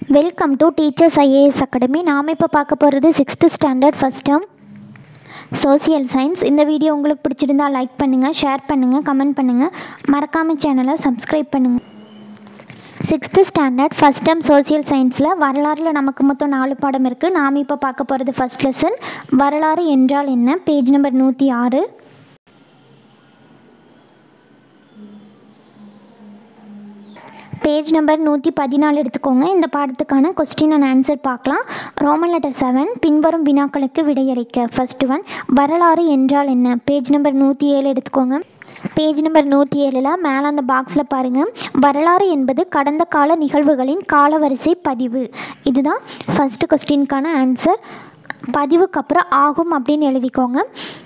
welcome to teachers IAS academy நாம் இப்போ பார்க்க போகிறது sixth standard first term social science இந்த வீடியோ உங்களுக்கு பிடிச்சிருந்தா லைக் பண்ணுங்கள் ஷேர் பண்ணுங்கள் கமெண்ட் பண்ணுங்கள் மறக்காமல் சேனலை சப்ஸ்கிரைப் பண்ணுங்கள் sixth standard first term social சயின்ஸில் வரலாறுல நமக்கு மொத்தம் நாலு பாடம் இருக்குது நாம் இப்போ பார்க்க போகிறது ஃபஸ்ட் லெசன் வரலாறு என்றால் என்ன பேஜ் நம்பர் நூற்றி ஆறு பேஜ் நம்பர் நூற்றி பதினாலு எடுத்துக்கோங்க இந்த பாடத்துக்கான கொஸ்டின் அண்ட் ஆன்சர் பார்க்கலாம் ரோமன் லெட்டர் செவன் பின்வரும் வினாக்களுக்கு விடையளிக்க ஃபர்ஸ்ட் ஒன் வரலாறு என்றால் என்ன பேஜ் நம்பர் நூற்றி ஏழு எடுத்துக்கோங்க பேஜ் நம்பர் நூற்றி ஏழில் மேலே அந்த பாக்ஸில் பாருங்கள் வரலாறு என்பது கடந்த கால நிகழ்வுகளின் காலவரிசை பதிவு இதுதான் ஃபஸ்ட்டு கொஸ்டினுக்கான ஆன்சர் பதிவுக்கு அப்புறம் ஆகும் அப்படின்னு எழுதிக்கோங்க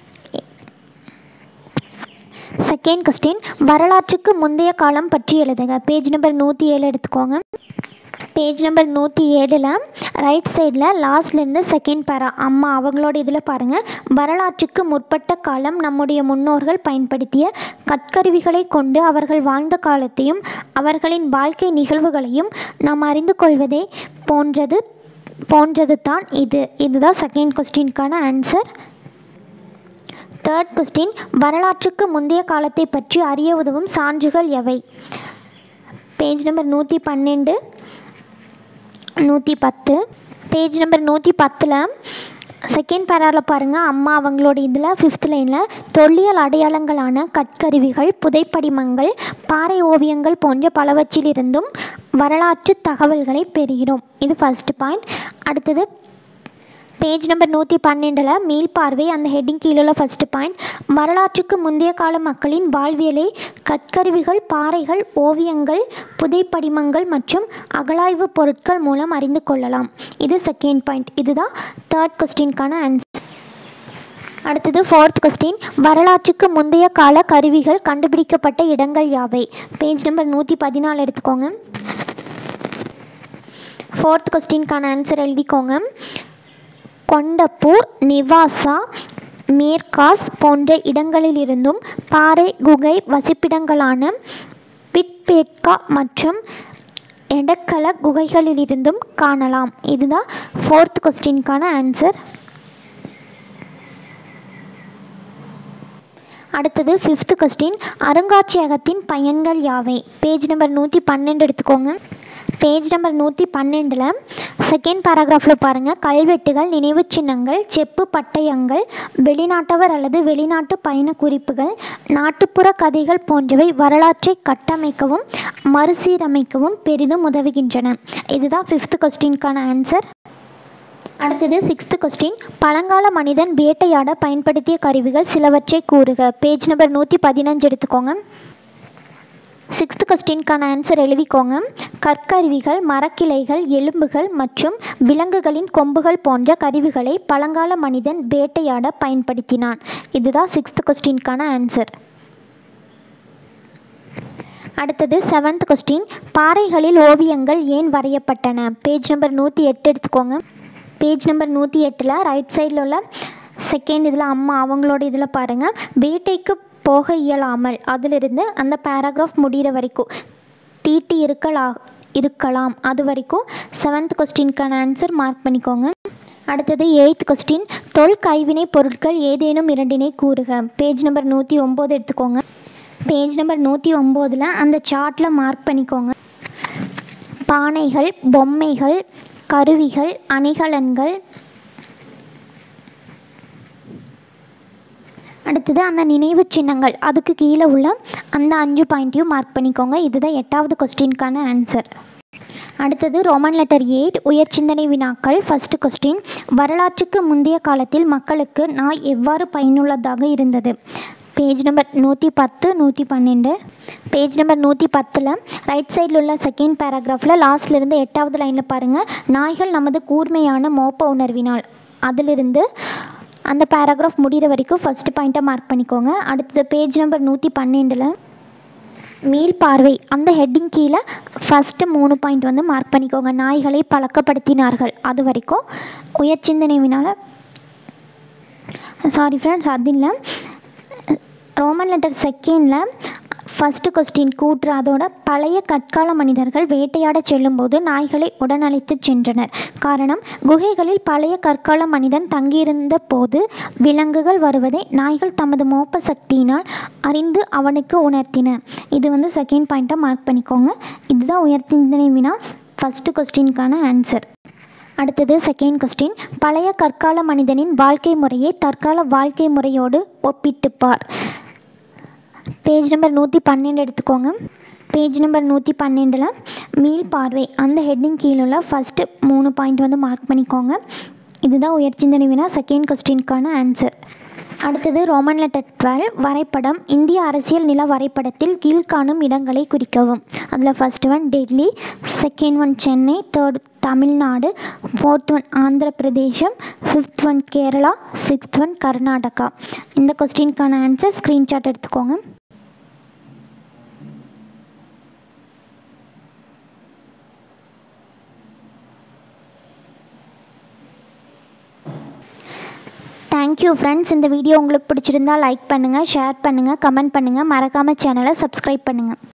செகண்ட் கொஸ்டின் வரலாற்றுக்கு முந்தைய காலம் பற்றி எழுதுக பேஜ் நம்பர் நூற்றி ஏழு எடுத்துக்கோங்க பேஜ் நம்பர் நூற்றி ஏழில் ரைட் சைடில் லாஸ்ட்லேருந்து செகண்ட் பேரா அம்மா அவங்களோட இதில் பாருங்கள் வரலாற்றுக்கு முற்பட்ட காலம் நம்முடைய முன்னோர்கள் பயன்படுத்திய கற்கருவிகளை கொண்டு அவர்கள் வாழ்ந்த காலத்தையும் அவர்களின் வாழ்க்கை நிகழ்வுகளையும் நாம் அறிந்து கொள்வதே போன்றது போன்றது தான் இது இதுதான் செகண்ட் கொஸ்டினுக்கான ஆன்சர் தேர்ட் கொஸ்டின் வரலாற்றுக்கு முந்தைய காலத்தை பற்றி அறிய உதவும் சான்றுகள் எவை பேஜ் நம்பர் நூற்றி பன்னெண்டு நூற்றி பத்து பேஜ் நம்பர் நூற்றி பத்தில் செகண்ட் பேராவில் பாருங்கள் அம்மா அவங்களோட இதில் ஃபிஃப்த் லைனில் தொல்லியல் அடையாளங்களான கற்கருவிகள் புதைப்படிமங்கள் பாறை ஓவியங்கள் போன்ற பலவற்றிலிருந்தும் வரலாற்று தகவல்களை பெறுகிறோம் இது ஃபஸ்ட்டு பாயிண்ட் அடுத்தது பேஜ் நம்பர் நூற்றி பன்னெண்டில் மீள்பார்வை அந்த ஹெட்டிங் கீழே உள்ள ஃபஸ்ட்டு பாயிண்ட் வரலாற்றுக்கு முந்தைய கால மக்களின் வாழ்வியலை கற்கருவிகள் பாறைகள் ஓவியங்கள் புதைப்படிமங்கள் மற்றும் அகழாய்வு பொருட்கள் மூலம் அறிந்து கொள்ளலாம் இது செகண்ட் பாயிண்ட் இதுதான் தேர்ட் கொஸ்டினுக்கான ஆன்சர் அடுத்தது ஃபோர்த் கொஸ்டின் வரலாற்றுக்கு முந்தைய கால கருவிகள் கண்டுபிடிக்கப்பட்ட இடங்கள் யாவை பேஜ் நம்பர் நூற்றி பதினாலு எடுத்துக்கோங்க ஃபோர்த் கொஸ்டினுக்கான ஆன்சர் எழுதிக்கோங்க கொண்டப்பூர் நிவாசா மேர்காஸ் போன்ற இடங்களிலிருந்தும் பாறை குகை வசிப்பிடங்களான பிட்பேட்கா மற்றும் எடக்கல குகைகளிலிருந்தும் காணலாம் இதுதான் ஃபோர்த் கொஸ்டினுக்கான ஆன்சர் அடுத்தது ஃபிஃப்த் கொஸ்டின் அருங்காட்சியகத்தின் பயன்கள் யாவை பேஜ் நம்பர் நூற்றி பன்னெண்டு எடுத்துக்கோங்க பேஜ் நம்பர் நூற்றி பன்னெண்டில் செகண்ட் பேராகிராஃபில் பாருங்கள் கல்வெட்டுகள் நினைவுச் சின்னங்கள் செப்பு பட்டயங்கள் வெளிநாட்டவர் அல்லது வெளிநாட்டு பயண குறிப்புகள் நாட்டுப்புற கதைகள் போன்றவை வரலாற்றை கட்டமைக்கவும் மறுசீரமைக்கவும் பெரிதும் உதவுகின்றன இதுதான் ஃபிஃப்த் கொஸ்டினுக்கான ஆன்சர் அடுத்தது சிக்ஸ்த்து கொஸ்டின் பழங்கால மனிதன் வேட்டையாட பயன்படுத்திய கருவிகள் சிலவற்றை கூறுக பேஜ் நம்பர் நூற்றி பதினஞ்சு எடுத்துக்கோங்க சிக்ஸ்த்து கொஸ்டினுக்கான ஆன்சர் எழுதிக்கோங்க கற்கருவிகள் மரக்கிளைகள் எலும்புகள் மற்றும் விலங்குகளின் கொம்புகள் போன்ற கருவிகளை பழங்கால மனிதன் வேட்டையாட பயன்படுத்தினான் இதுதான் சிக்ஸ்த்து கொஸ்டினுக்கான ஆன்சர் அடுத்தது செவன்த் கொஸ்டின் பாறைகளில் ஓவியங்கள் ஏன் வரையப்பட்டன பேஜ் நம்பர் நூற்றி எட்டு எடுத்துக்கோங்க பேஜ் நம்பர் நூற்றி எட்டில் ரைட் சைடில் உள்ள செகண்ட் இதில் அம்மா அவங்களோட இதில் பாருங்கள் வேட்டைக்கு போக இயலாமல் அதிலிருந்து அந்த பேராகிராஃப் முடிகிற வரைக்கும் தீட்டி இருக்கலா இருக்கலாம் அது வரைக்கும் செவன்த் கொஸ்டினுக்கான ஆன்சர் மார்க் பண்ணிக்கோங்க அடுத்தது எயித் கொஸ்டின் தொல் கைவினை பொருட்கள் ஏதேனும் இரண்டினை கூறுக பேஜ் நம்பர் நூற்றி ஒம்பது எடுத்துக்கோங்க பேஜ் நம்பர் நூற்றி ஒம்போதில் அந்த சார்ட்டில் மார்க் பண்ணிக்கோங்க பானைகள் பொம்மைகள் கருவிகள் அணிகலன்கள் அடுத்தது அந்த நினைவு சின்னங்கள் அதுக்கு கீழே உள்ள அந்த அஞ்சு பாயிண்ட்டையும் மார்க் பண்ணிக்கோங்க இதுதான் எட்டாவது கொஸ்டினுக்கான ஆன்சர் அடுத்தது ரோமன் லெட்டர் எயிட் உயர் சிந்தனை வினாக்கள் ஃபஸ்ட்டு கொஸ்டின் வரலாற்றுக்கு முந்தைய காலத்தில் மக்களுக்கு நாய் எவ்வாறு பயனுள்ளதாக இருந்தது பேஜ் நம்பர் நூற்றி பத்து நூற்றி பன்னெண்டு பேஜ் நம்பர் நூற்றி பத்தில் ரைட் சைடில் உள்ள செகண்ட் பேராகிராஃபில் லாஸ்ட்லேருந்து எட்டாவது லைனில் பாருங்கள் நாய்கள் நமது கூர்மையான மோப்ப உணர்வினால் அதிலிருந்து அந்த பேராகிராஃப் முடிகிற வரைக்கும் ஃபஸ்ட்டு பாயிண்ட்டை மார்க் பண்ணிக்கோங்க அடுத்தது பேஜ் நம்பர் நூற்றி பன்னெண்டில் மீள் பார்வை அந்த ஹெட்டிங் கீழே ஃபஸ்ட்டு மூணு பாயிண்ட் வந்து மார்க் பண்ணிக்கோங்க நாய்களை பழக்கப்படுத்தினார்கள் அது வரைக்கும் உயர் சிந்தனைவினால் சாரி ஃப்ரெண்ட்ஸ் அது இல்லை ரோமன் லெட்டர் செகண்டில் ஃபஸ்ட்டு கொஸ்டின் கூற்று அதோட பழைய கற்கால மனிதர்கள் வேட்டையாடச் செல்லும்போது நாய்களை உடனழைத்து சென்றனர் காரணம் குகைகளில் பழைய கற்கால மனிதன் தங்கியிருந்த போது விலங்குகள் வருவதை நாய்கள் தமது மோப்ப சக்தியினால் அறிந்து அவனுக்கு உணர்த்தின இது வந்து செகண்ட் பாயிண்ட்டாக மார்க் பண்ணிக்கோங்க இதுதான் உயர்த்திந்தனை வினா ஃபஸ்ட்டு கொஸ்டினுக்கான ஆன்சர் அடுத்தது செகண்ட் கொஸ்டின் பழைய கற்கால மனிதனின் வாழ்க்கை முறையை தற்கால வாழ்க்கை முறையோடு ஒப்பிட்டுப் பார் பேஜ் நம்பர் நூற்றி பன்னெண்டு எடுத்துக்கோங்க பேஜ் நம்பர் நூற்றி பன்னெண்டில் மீள் பார்வை அந்த ஹெட்டிங் கீழே உள்ள ஃபஸ்ட்டு மூணு பாயிண்ட் வந்து மார்க் பண்ணிக்கோங்க இதுதான் உயர்ச்சிந்தனை வினா செகண்ட் கொஸ்டினுக்கான ஆன்சர் அடுத்தது ரோமன் லெட்டர் டுவெல் வரைபடம் இந்திய அரசியல் நில வரைபடத்தில் கீழ்காணும் இடங்களை குறிக்கவும் அதில் first one Delhi second one Chennai third Tamil Nadu fourth one Andhra Pradesh fifth one Kerala sixth one Karnataka இந்த கொஸ்டினுக்கான ஆன்சர் ஸ்க்ரீன்ஷாட் எடுத்துக்கோங்க தேங்க்யூ ஃப்ரெண்ட்ஸ் இந்த வீடியோ உங்களுக்கு பிடிச்சிருந்தா லைக் பண்ணுங்கள் ஷேர் பண்ணுங்கள் கமெண்ட் பண்ணுங்கள் மறக்காமல் சேனலை சப்ஸ்கிரைப் பண்ணுங்கள்